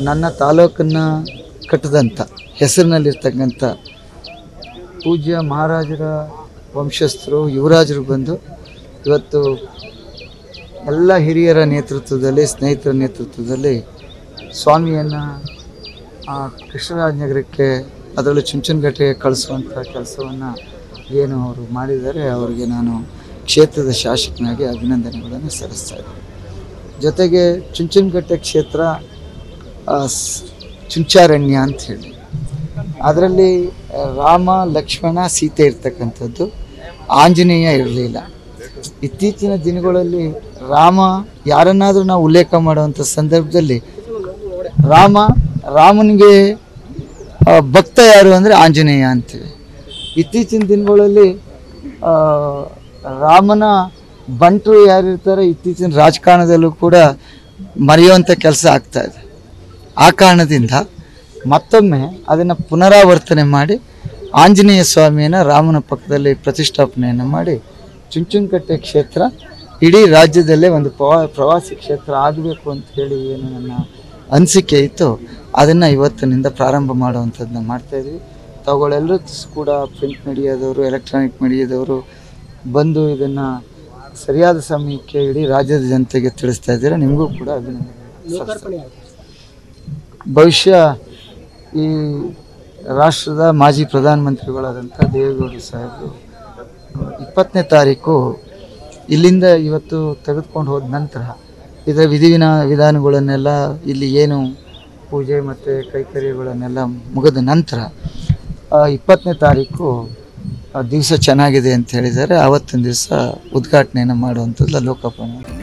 ನನ್ನ ತಾಲೂಕನ್ನು ಕಟ್ಟಿದಂಥ ಹೆಸರಿನಲ್ಲಿರ್ತಕ್ಕಂಥ ಪೂಜ್ಯ ಮಹಾರಾಜರ ವಂಶಸ್ಥರು ಯುವರಾಜರು ಬಂದು ಇವತ್ತು ಎಲ್ಲ ಹಿರಿಯರ ನೇತೃತ್ವದಲ್ಲಿ ಸ್ನೇಹಿತರ ನೇತೃತ್ವದಲ್ಲಿ ಸ್ವಾಮಿಯನ್ನು ಆ ಕೃಷ್ಣರಾಜನಗರಕ್ಕೆ ಅದರಲ್ಲೂ ಚುಂಚನಗಟ್ಟೆಗೆ ಕಳಿಸುವಂಥ ಕೆಲಸವನ್ನು ಏನು ಅವರು ಮಾಡಿದ್ದಾರೆ ಅವರಿಗೆ ನಾನು ಕ್ಷೇತ್ರದ ಶಾಸಕನಾಗಿ ಅಭಿನಂದನೆಗಳನ್ನು ಸಲ್ಲಿಸ್ತಾ ಇದ್ದೀನಿ ಜೊತೆಗೆ ಚುಂಚನಗಟ್ಟೆ ಕ್ಷೇತ್ರ ಆ, ಸ್- ಚುಂಚಾರಣ್ಯ ಅಂತ ಹೇಳಿ ಅದರಲ್ಲಿ ರಾಮ ಲಕ್ಷ್ಮಣ ಸೀತೆ ಇರ್ತಕ್ಕಂಥದ್ದು ಆಂಜನೇಯ ಇರಲಿಲ್ಲ ಇತ್ತೀಚಿನ ದಿನಗಳಲ್ಲಿ ರಾಮ ಯಾರನ್ನಾದರೂ ನಾವು ಉಲ್ಲೇಖ ಮಾಡುವಂಥ ಸಂದರ್ಭದಲ್ಲಿ ರಾಮ ರಾಮನಿಗೆ ಆ, ಭಕ್ತ ಯಾರು ಅಂದರೆ ಆಂಜನೇಯ ಅಂತೀವಿ ಇತ್ತೀಚಿನ ದಿನಗಳಲ್ಲಿ ಆ, ರಾಮನ ಬಂಟರು ಯಾರಿರ್ತಾರೆ ಇತ್ತೀಚಿನ ರಾಜಕಾರಣದಲ್ಲೂ ಕೂಡ ಮರೆಯುವಂಥ ಕೆಲಸ ಆಗ್ತಾ ಇದೆ ಆ ಕಾರಣದಿಂದ ಮತ್ತೊಮ್ಮೆ ಅದನ್ನು ಪುನರಾವರ್ತನೆ ಮಾಡಿ ಆಂಜನೇಯ ಸ್ವಾಮಿಯನ್ನು ರಾಮನ ಪಕ್ಕದಲ್ಲಿ ಪ್ರತಿಷ್ಠಾಪನೆಯನ್ನು ಮಾಡಿ ಚುಂಚುಂಕಟ್ಟೆ ಕ್ಷೇತ್ರ ಇಡೀ ರಾಜ್ಯದಲ್ಲೇ ಒಂದು ಪ್ರವಾ ಪ್ರವಾಸಿ ಕ್ಷೇತ್ರ ಆಗಬೇಕು ಅಂತ ಹೇಳಿ ಏನು ನನ್ನ ಅನಿಸಿಕೆ ಇತ್ತು ಅದನ್ನು ಇವತ್ತಿನಿಂದ ಪ್ರಾರಂಭ ಮಾಡುವಂಥದ್ದನ್ನ ಮಾಡ್ತಾಯಿದ್ವಿ ತಾವುಗಳೆಲ್ಲರೂ ಕೂಡ ಪ್ರಿಂಟ್ ಮೀಡಿಯಾದವರು ಎಲೆಕ್ಟ್ರಾನಿಕ್ ಮೀಡಿಯಾದವರು ಬಂದು ಇದನ್ನು ಸರಿಯಾದ ಸಮಯಕ್ಕೆ ಇಡೀ ರಾಜ್ಯದ ಜನತೆಗೆ ತಿಳಿಸ್ತಾ ಇದ್ದೀರಾ ನಿಮಗೂ ಕೂಡ ಅಭಿನಂದನೆ ಭವಿಷ್ಯ ಈ ರಾಷ್ಟ್ರದ ಮಾಜಿ ಪ್ರಧಾನಮಂತ್ರಿಗಳಾದಂಥ ದೇವೇಗೌಡರು ಸಾಹೇಬರು ಇಪ್ಪತ್ತನೇ ತಾರೀಕು ಇಲ್ಲಿಂದ ಇವತ್ತು ತೆಗೆದುಕೊಂಡು ಹೋದ ನಂತರ ಇದರ ವಿಧಿವಿನ ವಿಧಾನಗಳನ್ನೆಲ್ಲ ಇಲ್ಲಿ ಏನು ಪೂಜೆ ಮತ್ತು ಕೈಕರ್ಯಗಳನ್ನೆಲ್ಲ ಮುಗಿದ ನಂತರ ಇಪ್ಪತ್ತನೇ ತಾರೀಕು ದಿವಸ ಚೆನ್ನಾಗಿದೆ ಅಂತ ಹೇಳಿದ್ದಾರೆ ಆವತ್ತಿನ ದಿವಸ ಉದ್ಘಾಟನೆಯನ್ನು ಮಾಡುವಂಥದ್ದು ಲೋಕಾರ್ಪಣೆ